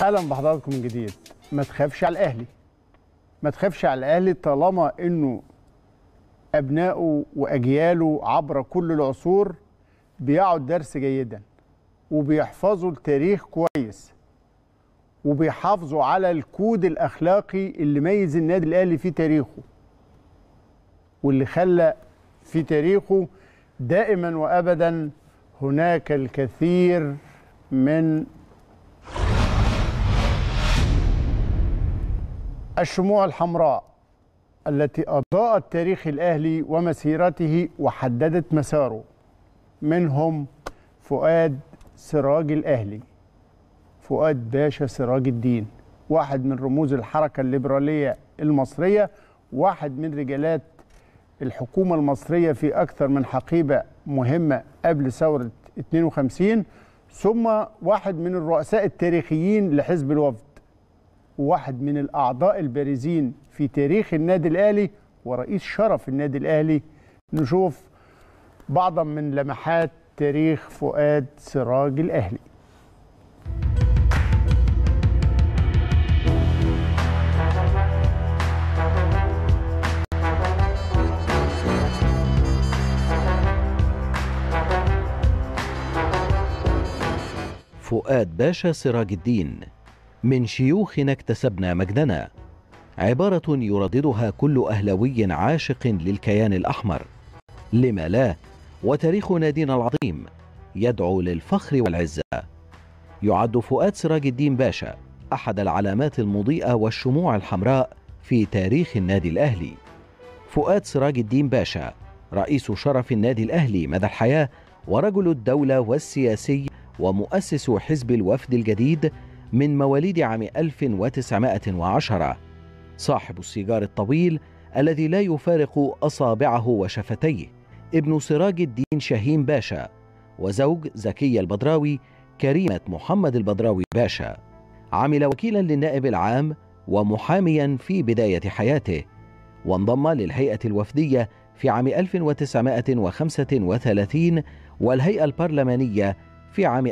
اهلا بحضراتكم من جديد ما تخافش على الاهلي ما تخافش على الاهلي طالما انه ابنائه واجياله عبر كل العصور بيعوا الدرس جيدا وبيحفظوا التاريخ كويس وبيحافظوا على الكود الاخلاقي اللي ميز النادي الاهلي في تاريخه واللي خلى في تاريخه دائما وابدا هناك الكثير من الشموع الحمراء التي أضاءت تاريخ الأهلي ومسيرته وحددت مساره منهم فؤاد سراج الأهلي فؤاد باشا سراج الدين واحد من رموز الحركة الليبرالية المصرية واحد من رجالات الحكومة المصرية في أكثر من حقيبة مهمة قبل ثورة 52 ثم واحد من الرؤساء التاريخيين لحزب الوفد وواحد من الأعضاء البارزين في تاريخ النادي الأهلي ورئيس شرف النادي الأهلي نشوف بعضا من لمحات تاريخ فؤاد سراج الأهلي فؤاد باشا سراج الدين من شيوخنا اكتسبنا مجدنا عبارة يرددها كل أهلوي عاشق للكيان الأحمر لما لا وتاريخ نادينا العظيم يدعو للفخر والعزة يعد فؤاد سراج الدين باشا أحد العلامات المضيئة والشموع الحمراء في تاريخ النادي الأهلي فؤاد سراج الدين باشا رئيس شرف النادي الأهلي مدى الحياة ورجل الدولة والسياسي ومؤسس حزب الوفد الجديد من مواليد عام 1910 صاحب السيجار الطويل الذي لا يفارق أصابعه وشفتيه ابن سراج الدين شاهين باشا وزوج زكية البدراوي كريمة محمد البدراوي باشا عمل وكيلا للنائب العام ومحاميا في بداية حياته وانضم للهيئة الوفدية في عام 1935 والهيئة البرلمانية في عام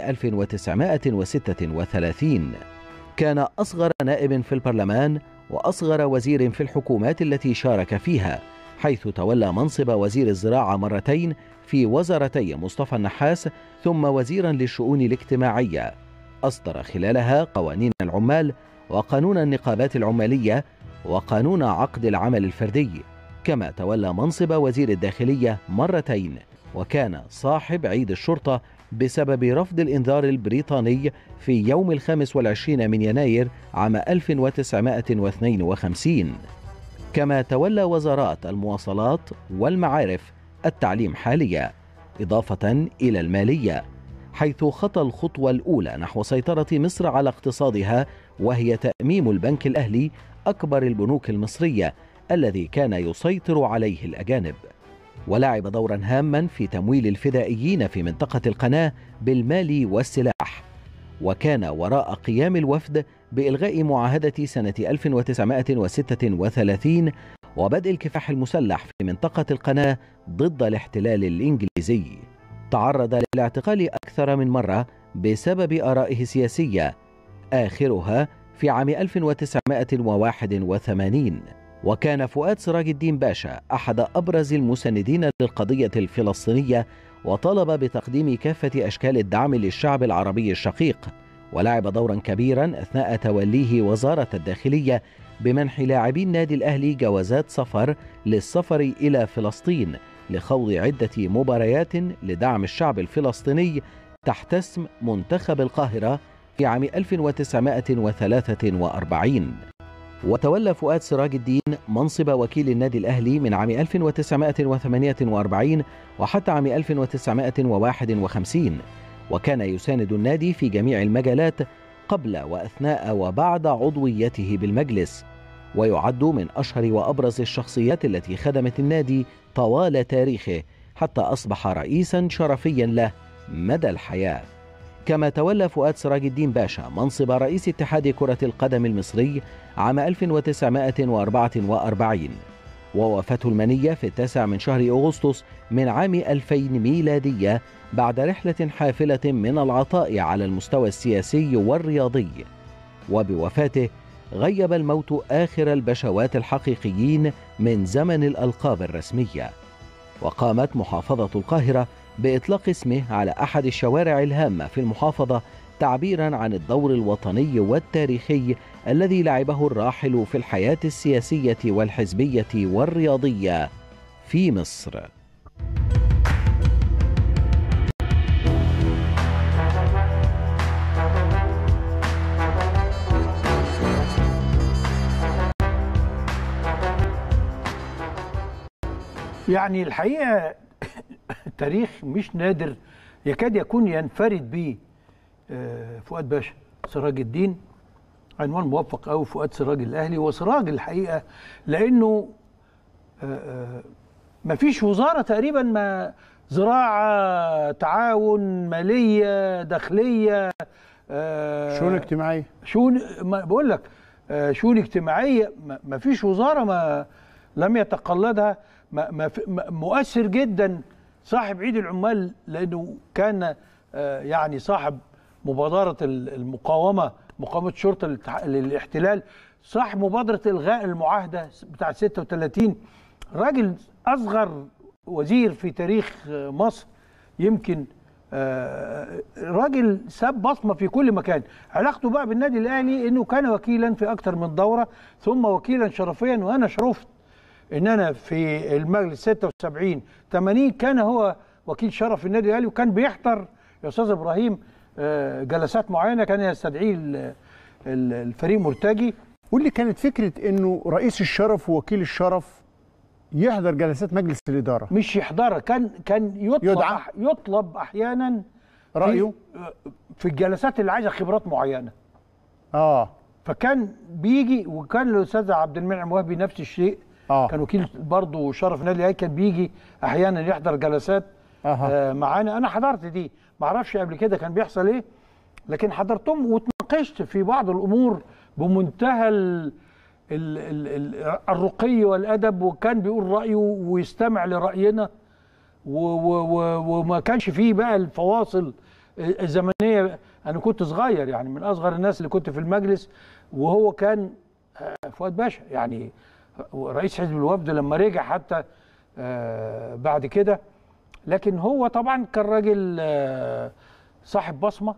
1936 كان أصغر نائب في البرلمان وأصغر وزير في الحكومات التي شارك فيها حيث تولى منصب وزير الزراعة مرتين في وزارتي مصطفى النحاس ثم وزيرا للشؤون الاجتماعية أصدر خلالها قوانين العمال وقانون النقابات العمالية وقانون عقد العمل الفردي كما تولى منصب وزير الداخلية مرتين وكان صاحب عيد الشرطة بسبب رفض الإنذار البريطاني في يوم الخامس والعشرين من يناير عام 1952 كما تولى وزارات المواصلات والمعارف التعليم حاليا إضافة إلى المالية حيث خطى الخطوة الأولى نحو سيطرة مصر على اقتصادها وهي تأميم البنك الأهلي أكبر البنوك المصرية الذي كان يسيطر عليه الأجانب ولعب دورا هاما في تمويل الفدائيين في منطقة القناة بالمال والسلاح وكان وراء قيام الوفد بإلغاء معاهدة سنة 1936 وبدء الكفاح المسلح في منطقة القناة ضد الاحتلال الإنجليزي تعرض للاعتقال أكثر من مرة بسبب آرائه السياسية آخرها في عام 1981 وكان فؤاد سراج الدين باشا أحد أبرز المساندين للقضية الفلسطينية وطالب بتقديم كافة أشكال الدعم للشعب العربي الشقيق ولعب دورا كبيرا أثناء توليه وزارة الداخلية بمنح لاعبي النادي الأهلي جوازات سفر للسفر إلى فلسطين لخوض عدة مباريات لدعم الشعب الفلسطيني تحت اسم منتخب القاهرة في عام 1943 وتولى فؤاد سراج الدين منصب وكيل النادي الأهلي من عام 1948 وحتى عام 1951 وكان يساند النادي في جميع المجالات قبل وأثناء وبعد عضويته بالمجلس ويعد من أشهر وأبرز الشخصيات التي خدمت النادي طوال تاريخه حتى أصبح رئيسا شرفيا له مدى الحياه كما تولى فؤاد سراج الدين باشا منصب رئيس اتحاد كرة القدم المصري عام 1944 ووافته المنية في التاسع من شهر أغسطس من عام 2000 ميلادية بعد رحلة حافلة من العطاء على المستوى السياسي والرياضي وبوفاته غيب الموت آخر البشوات الحقيقيين من زمن الألقاب الرسمية وقامت محافظة القاهرة بإطلاق اسمه على أحد الشوارع الهامة في المحافظة تعبيرا عن الدور الوطني والتاريخي الذي لعبه الراحل في الحياة السياسية والحزبية والرياضية في مصر يعني الحقيقه تاريخ مش نادر يكاد يكون ينفرد به آه، فؤاد باشا سراج الدين عنوان موفق قوي فؤاد سراج الاهلي وسراج الحقيقه لانه آه، آه، مفيش وزاره تقريبا ما زراعه تعاون ماليه داخليه آه، شؤون اجتماعيه شؤون ما بقول لك آه، شؤون اجتماعيه ما- ما فيش وزاره ما لم يتقلدها ما ما في- ما- مؤثر جدا صاحب عيد العمال لانه كان آه، يعني صاحب مبادره ال- المقاومه مقاومه شرطه الاتح- للاحتلال صاحب مبادره الغاء المعاهده بتاعه 36 راجل اصغر وزير في تاريخ آه، مصر يمكن آه، راجل ساب بصمه في كل مكان علاقته بقى بالنادي الاهلي انه كان وكيلا في اكتر من دوره ثم وكيلا شرفيا وانا شرفت ان انا في المجلس 76 80 كان هو وكيل شرف النادي الاهلي وكان بيحضر يا استاذ ابراهيم آه، جلسات معينه كان يستدعيه ال- ال- الفريق مرتجي واللي كانت فكره انه رئيس الشرف ووكيل الشرف يحضر جلسات مجلس الاداره مش يحضرها كان كان يطلب يدعى. أح يطلب احيانا في- رايه في الجلسات اللي عايزه خبرات معينه اه فكان بيجي وكان الاستاذ عبد المنعم وهبي نفس الشيء اه كان وكيل برضه شرف النادي الاهلي كان بيجي احيانا يحضر جلسات اها آه معانا انا حضرت دي ما اعرفش قبل كده كان بيحصل ايه لكن حضرتهم واتناقشت في بعض الامور بمنتهى ال ال ال ال الرقي والادب وكان بيقول رايه ويستمع لراينا و و و وما كانش فيه بقى الفواصل الزمنيه انا كنت صغير يعني من اصغر الناس اللي كنت في المجلس وهو كان آه، فؤاد باشا يعني رئيس حزب الوفد لما رجع حتى آه، بعد كده لكن هو طبعا كان راجل آه، صاحب بصمه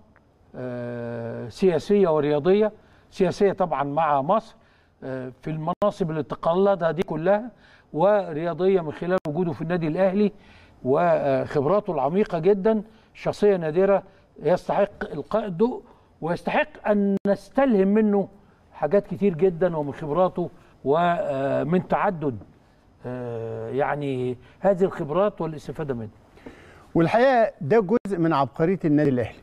آه، سياسيه ورياضيه سياسيه طبعا مع مصر آه، في المناصب اللي تقلدها دي كلها ورياضيه من خلال وجوده في النادي الاهلي وخبراته العميقه جدا شخصيه نادره يستحق القاء الضوء ويستحق ان نستلهم منه حاجات كتير جدا ومن خبراته ومن تعدد آه، يعني هذه الخبرات والاستفاده منها والحقيقه ده جزء من عبقريه النادي الاهلي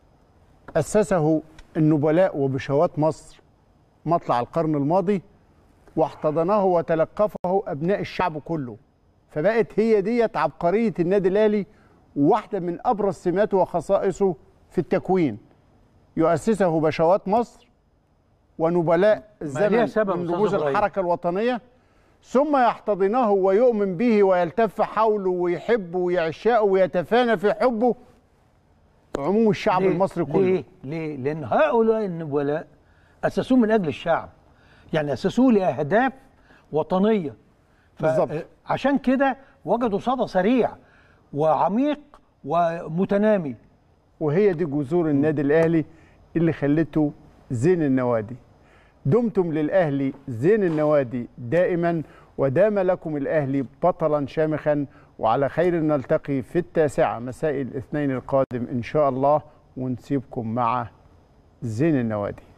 اسسه النبلاء وبشوات مصر مطلع القرن الماضي واحتضنه وتلقفه ابناء الشعب كله فبقت هي ديت عبقريه النادي الاهلي واحده من ابرز سماته وخصائصه في التكوين يؤسسه بشوات مصر ونبلاء ليها الزمن سبب من أستاذ رموز إبراهيم. الحركه الوطنيه ثم يحتضنه ويؤمن به ويلتف حوله ويحبه ويعشقه ويتفانى في حبه عموم الشعب ليه؟ المصري كله ليه؟ ليه؟ لأن هؤلاء النبلاء أسسوه من أجل الشعب يعني أسسوه لأهداف وطنية ف- بالظبط. عشان كده وجدوا صدى سريع وعميق ومتنامي وهي دي جذور النادي الاهلي اللي خلته زين النوادي دمتم للاهلي زين النوادي دائما ودام لكم الاهلي بطلا شامخا وعلى خير نلتقي في التاسعه مساء الاثنين القادم ان شاء الله ونسيبكم مع زين النوادي